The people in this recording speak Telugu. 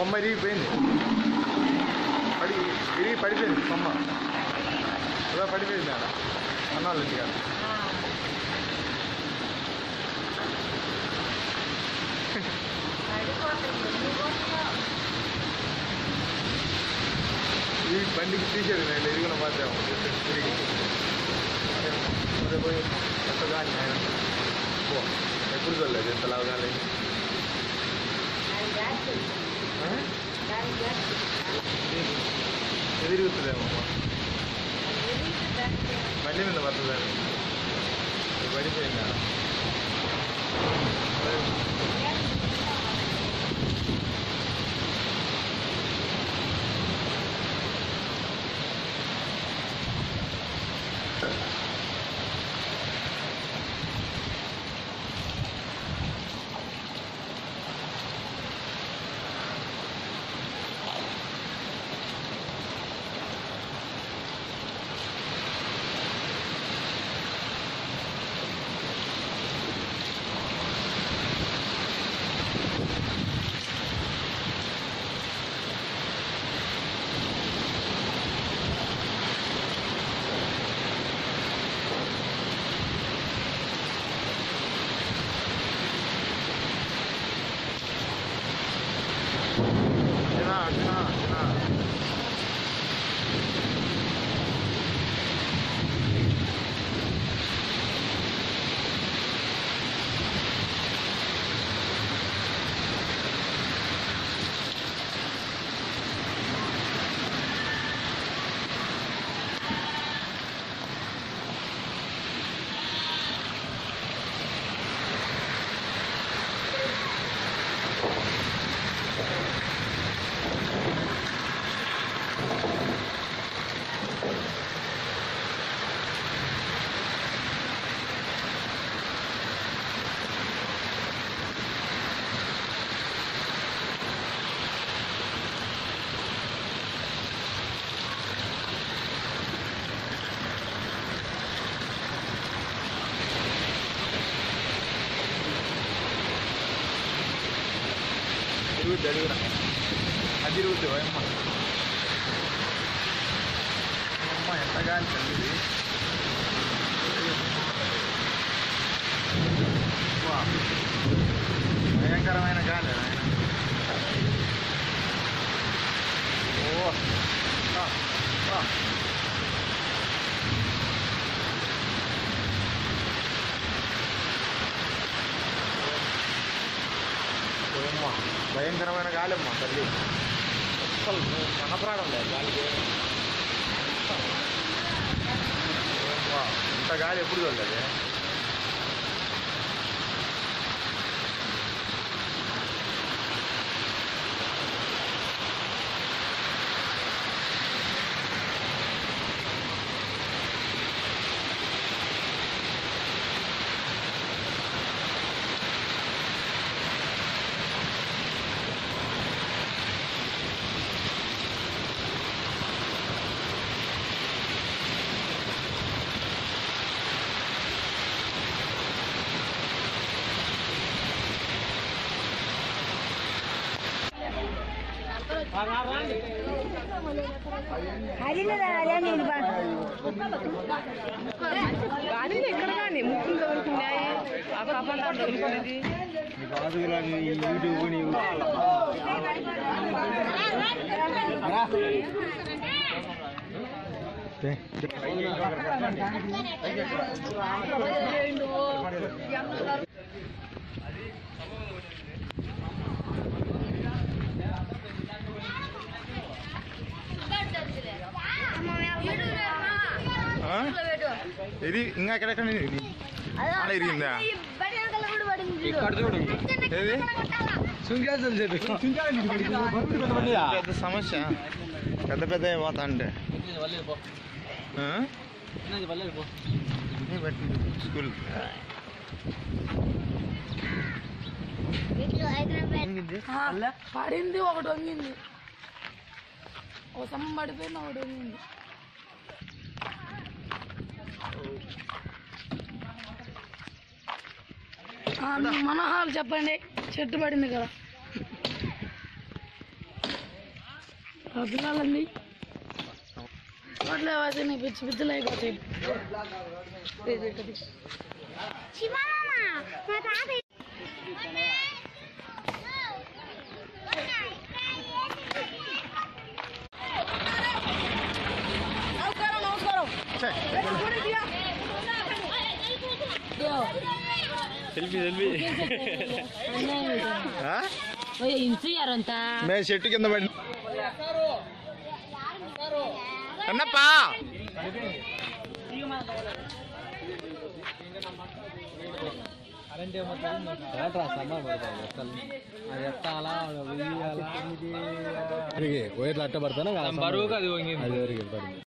కొమ్మ ఇరిగిపోయింది పడి ఇరిగి పడిపోయింది కొమ్మ ఇలా పడిపోయింది ఆడ అన్నాళ్ళు ఇంటికాడ ఈ బండికి తీసేది నేను ఇరిగిన మాత్రం తిరిగి అదే పోయి ఎంత కానీ ఆయన పో ఎప్పుడు చూడలేదు ఎంత లావు కానీ ఎదురుగుతుందేమో బండి మీద పడుతుందని పడిపోయింది ఆడ. చిన్న చిన్న చిన్న తిరుగుద్ది అది కూడా అది తిరుగుద్ది అమ్మ అమ్మ ఎంత గాలి తల్లి వా. భయంకరమైన గాలి ఆయన ఓ ఆ, ఆ. ఓయమ్మ భయంకరమైన గాలమ్మ తల్లి అసలు కనపరాడం లేదు గాలికి ఓయమ్మ, ఇంత గాలి ఎప్పుడు చూడలేదు గాలి ఎక్కడ కానీ ముక్కులు తగులుకున్నాయి ఆ కపంతా తగులుకునేది యూట్యూబ్ ఇది ఇంకా ఎక్కడెక్కడ ఇది అలా ఇరిగిందా ఏది పెద్ద సమస్య పెద్ద పెద్ద పోతా అంటే ఆ? ఏ బట్టి స్కూల్ ఏంగిది? పడింది ఒకటి వంగింది ఒక సమ్మ పడిపోయింది ఒకటి వంగింది ఆ, మీ మనహాలు చెప్పండి చెట్టు పడింది కదా ఆ పిల్లలండి రోడ్లో అయితే నీ పిచ్చి పిచ్చిలు అయిపోతాయి ఇది ఒకటి. ఛే, ఇదిగో, సెల్ఫీ సెల్ఫీ అన్యాయం ఇది. ఆ? ఓయ్, ఇంచు యారంత మేము చెట్టు కింద పడి అన్నప్పా వైర్లు అట్ట పడతాను బరువుగా అది వంగింది అది వరకు పడింది